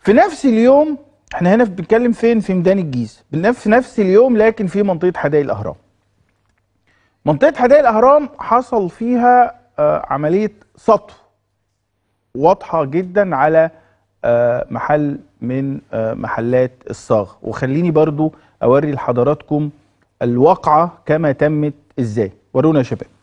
في نفس اليوم احنا هنا بنتكلم فين في ميدان الجيزه بنف- في نفس اليوم لكن في منطقه حدائق الاهرام منطقه حدائق الاهرام حصل فيها آه، عمليه سطو واضحه جدا على آه، محل من آه، محلات الصاغ وخليني برضو اوري لحضراتكم الواقعه كما تمت ازاي ورونا يا شباب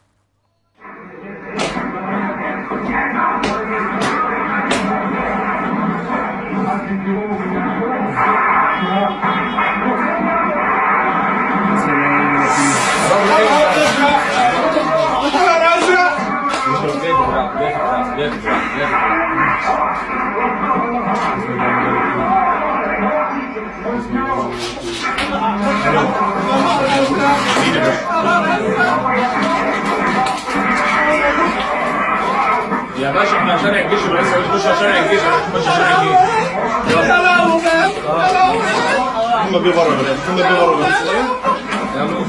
يا باشا احنا شارع الجيش بس مش شارع الجيش مش شارع الجيش هم بيغربوا هم بيغربوا يلا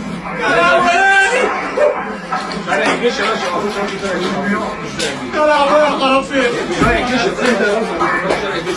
شارع الجيش يا باشا مفيش راجل شارع الجيش مش شارع الجيش شارع الجيش شارع الجيش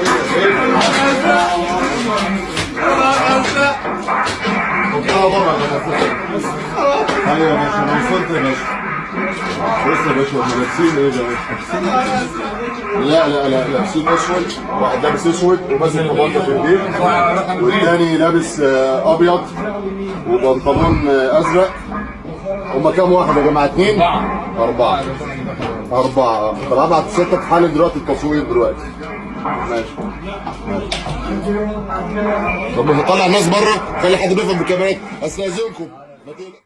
اه بره ايوه يا باشا ما وصلت يا باشا بص يا باشا هم لابسين ايه ده يا باشا؟ لا لا لا لابسين اسود واحد لابس اسود وماسك طباطه في ايديه والتاني لابس آه، ابيض وبنطلون آه، ازرق هما كام واحد يا جماعه اثنين؟ أربعة أربعة طب ابعت ستة حالة دلوقتي التصوير دلوقتي ماشي طب ما نطلع الناس بره خلي حد بيفهم بالكاميرات استاذنكم ما تقلق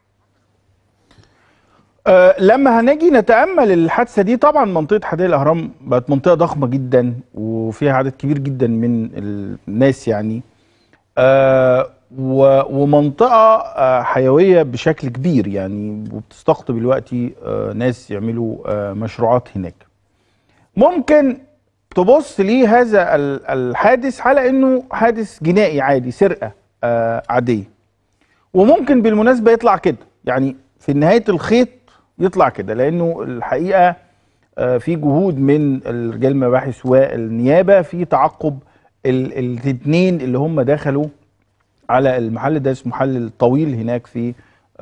أه لما هنجي نتامل الحادثه دي طبعا منطقه حدائق الاهرام بقت منطقه ضخمه جدا وفيها عدد كبير جدا من الناس يعني أه و- ومنطقه أه حيويه بشكل كبير يعني وبتستقطب دلوقتي أه ناس يعملوا أه مشروعات هناك ممكن تبص ليه هذا ال- الحادث على انه حادث جنائي عادي سرقه أه عاديه وممكن بالمناسبه يطلع كده يعني في نهايه الخيط يطلع كده لانه الحقيقه آه، في جهود من الرجال المباحث والنيابه في تعقب الاثنين اللي هم دخلوا على المحل ده اسمه محل الطويل هناك في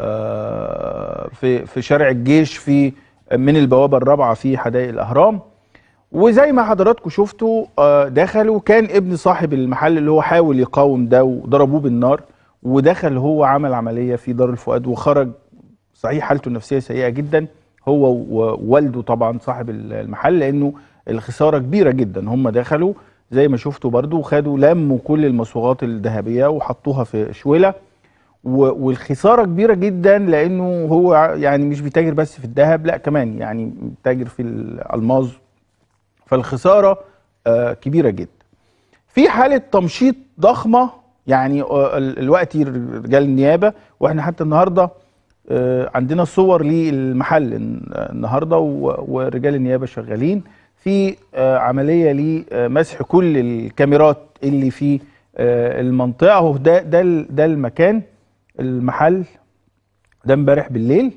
آه، في في شارع الجيش في من البوابه الرابعه في حدائق الاهرام وزي ما حضراتكم شفتوا آه، دخلوا كان ابن صاحب المحل اللي هو حاول يقاوم ده وضربوه بالنار ودخل هو عمل عمليه في دار الفؤاد وخرج صحيح حالته النفسيه سيئه جدا هو ووالده طبعا صاحب المحل لانه الخساره كبيره جدا هم دخلوا زي ما شفتوا برضو وخدوا لموا كل المصوغات الذهبيه وحطوها في شويله و- والخساره كبيره جدا لانه هو يعني مش بيتاجر بس في الذهب لا كمان يعني بيتاجر في الالماظ فالخساره آه، كبيره جدا في حاله تمشيط ضخمه يعني آه، ال- دلوقتي رجال النيابه واحنا حتى النهارده آه، عندنا صور للمحل الن- النهارده و- ورجال النيابه شغالين في آه، عمليه لمسح كل الكاميرات اللي في آه، المنطقه اهو ده ده ال- ده المكان المحل ده امبارح بالليل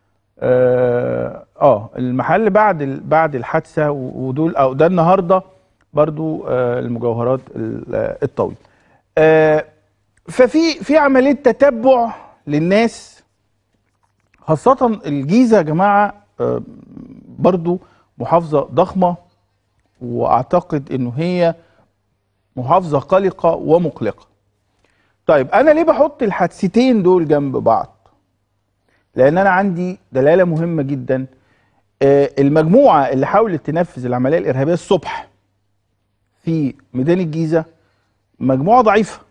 اه آه، المحل بعد ال- بعد الحادثه و- ودول او ده النهارده برضو آه المجوهرات ال- آه، الطويل آه ففي في عمليه تتبع للناس خاصه الجيزه يا جماعه آه برضو محافظه ضخمه واعتقد انه هي محافظه قلقه ومقلقه طيب انا ليه بحط الحادثتين دول جنب بعض لان انا عندي دلاله مهمه جدا آه، المجموعه اللي حاولت تنفذ العمليه الارهابيه الصبح في ميدان الجيزه مجموعه ضعيفه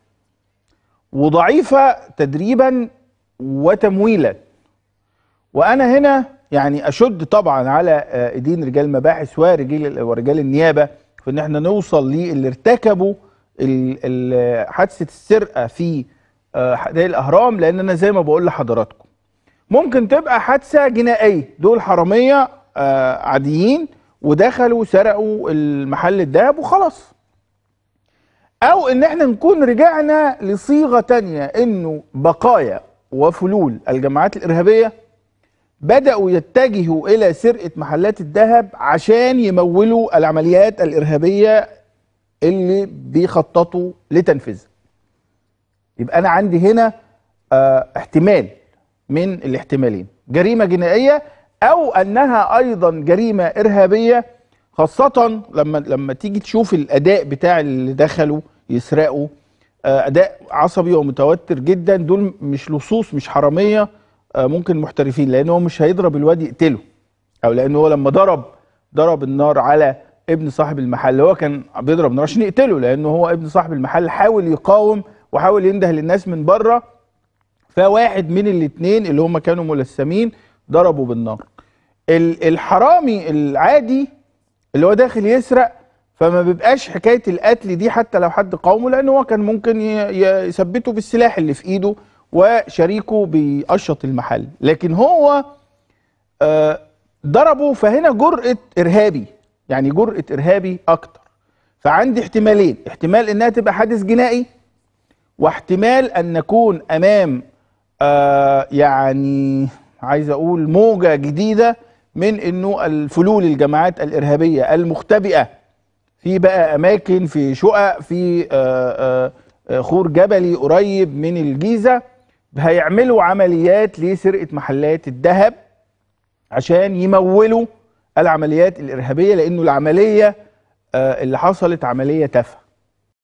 وضعيفه تدريبا وتمويلا وانا هنا يعني اشد طبعا على آه، ايدين رجال المباحث ورجال ورجال النيابه في ان احنا نوصل للي ارتكبوا ال- ال- حادثه السرقه في آه، حدائق الاهرام لان انا زي ما بقول لحضراتكم ممكن تبقى حادثه جنائيه دول حراميه آه، عاديين ودخلوا سرقوا المحل الذهب وخلاص او ان احنا نكون رجعنا لصيغه تانية انه بقايا وفلول الجماعات الارهابيه بداوا يتجهوا الى سرقه محلات الذهب عشان يمولوا العمليات الارهابيه اللي بيخططوا لتنفيذها يبقى انا عندي هنا آه احتمال من الاحتمالين جريمه جنائيه او انها ايضا جريمه ارهابيه خاصه لما لما تيجي تشوف الاداء بتاع اللي دخلوا يسرقوا آه، اداء عصبي ومتوتر جدا دول مش لصوص مش حراميه آه، ممكن محترفين لان هو مش هيضرب الواد يقتله او لان هو لما ضرب ضرب النار على ابن صاحب المحل هو كان بيضرب نار عشان يقتله لانه هو ابن صاحب المحل حاول يقاوم وحاول ينده للناس من بره فواحد من الاثنين اللي هم كانوا ملثمين ضربوا بالنار ال- الحرامي العادي اللي هو داخل يسرق فما بيبقاش حكايه القتل دي حتى لو حد قاومه لان هو كان ممكن ي- ي- يثبته بالسلاح اللي في ايده وشريكه بيقشط المحل لكن هو آه، ضربه فهنا جرأة إرهابي يعني جرأة إرهابي أكتر فعندي احتمالين احتمال إنها تبقى حادث جنائي واحتمال أن نكون أمام آه يعني عايز أقول موجة جديدة من إنه الفلول الجماعات الإرهابية المختبئة في بقى أماكن في شقق في آه آه آه، خور جبلي قريب من الجيزة هيعملوا عمليات لسرقة محلات الذهب عشان يمولوا العمليات الإرهابية لأنه العملية آه، اللي حصلت عملية تافهة